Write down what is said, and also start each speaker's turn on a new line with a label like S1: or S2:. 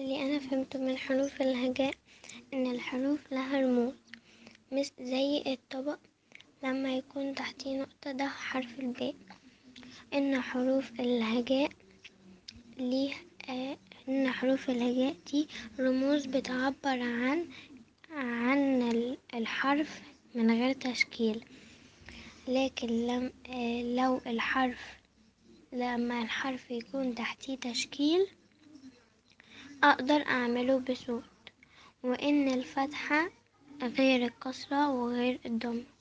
S1: اللي أنا فهمته من حروف الهجاء إن الحروف لها رموز مس زي الطبق لما يكون تحتيه نقطة ده حرف الباء إن حروف الهجاء ليه آه إن حروف الهجاء دي رموز بتعبر عن عن الحرف من غير تشكيل لكن لم آه لو الحرف لما الحرف يكون تحتيه تشكيل أقدر أعمله بصوت وإن الفتحة غير الكسرة وغير الضم